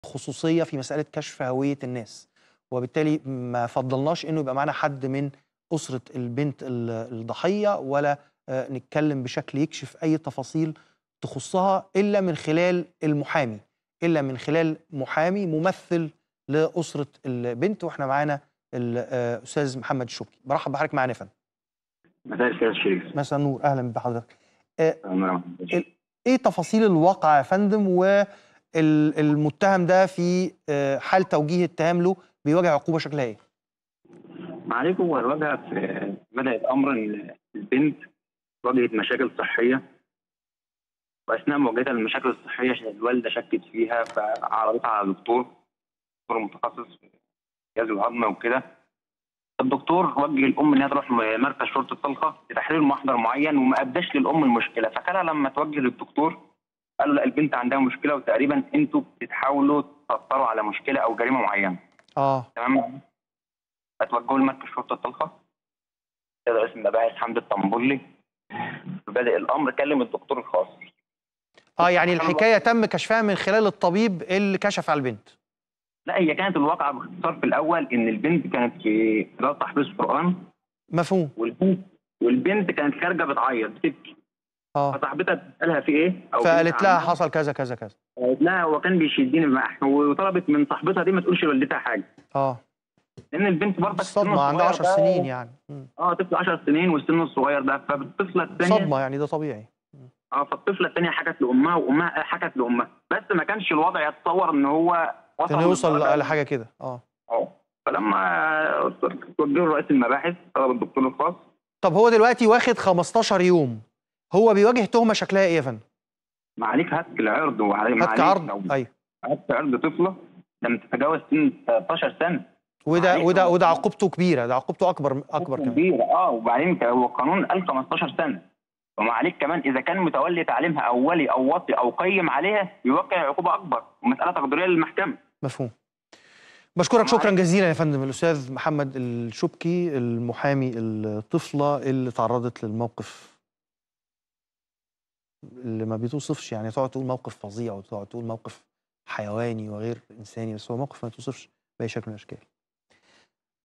خصوصيه في مساله كشف هويه الناس وبالتالي ما فضلناش انه يبقى معانا حد من اسره البنت ال- الضحيه ولا آه، نتكلم بشكل يكشف اي تفاصيل تخصها الا من خلال المحامي الا من خلال محامي ممثل لاسره البنت واحنا معانا الاستاذ محمد الشوكي برحب بحضرتك معانا يا فندم مساء الخير يا شريف مساء النور اهلا بحضرتك نعم. ايه تفاصيل الواقع يا فندم والمتهم ده في آه، حال توجيه اتهام له بيواجه عقوبه شكلها ايه معاليكم هو الواجهة في بدأ الأمر إن البنت واجهت مشاكل صحية وأثناء مواجهتها للمشاكل الصحية الوالدة شكت فيها فعرضتها على دكتور دكتور متخصص في جهاز الهضم وكده الدكتور وجه الأم إنها تروح مركز شرطة طلقة لتحرير محضر معين وما أداش للأم المشكلة فكان لما توجه للدكتور قال له لا البنت عندها مشكلة وتقريبا أنتوا بتحاولوا تسطروا على مشكلة أو جريمة معينة اه تمام فتوجهوا لمركز شرطه الطلقه كده اسم مباحث حمد الطنبولي بدأ الامر كلم الدكتور الخاص اه يعني الحكايه تم كشفها من خلال الطبيب اللي كشف على البنت لا هي كانت الواقعه باختصار في الاول ان البنت كانت في قراءه تحفيظ قران مفهوم والبنت والبنت كانت خارجه بتعيط بتبكي اه فصاحبتها بتسالها في ايه او فقالت بنت لها عمها. حصل كذا كذا كذا قالت لها هو كان بيشدني بمح وطلبت من صاحبتها دي ما تقولش لوالدتها حاجه اه لان البنت برضه الصدمه عندها 10 سنين يعني مم. اه طفل 10 سنين والسن الصغير ده فالطفله الثانيه صدمه يعني ده طبيعي اه فالطفله الثانيه حكت لامها وامها حكت لامها بس ما كانش الوضع يتصور ان هو وصل كان يوصل للدرجة لحاجه كده اه اه فلما توجهوا رئيس المباحث طلب الدكتور الخاص طب هو دلوقتي واخد 15 يوم هو بيواجه تهمه شكلها ايه يا فندم معاليك هتك العرض وعليك هتك عرض ايوه هتك عرض طفله لم تتجاوز سن 13 سنه وده عليك وده هو- وده عقوبته كبيره ده عقوبته اكبر اكبر كمان كبيره اه وبعدين ك- هو القانون قال 15 سنه ومعاليك كمان اذا كان متولي تعليمها او ولي او وصي او قيم عليها يوقع عقوبه اكبر ومساله تقديريه للمحكمه مفهوم بشكرك شكرا معاك. جزيلا يا فندم الاستاذ محمد الشبكي المحامي الطفله اللي تعرضت للموقف اللي ما بيتوصفش يعني تقعد تقول موقف فظيع وتقعد تقول موقف حيواني وغير انساني بس هو موقف ما يتوصفش باي شكل من الاشكال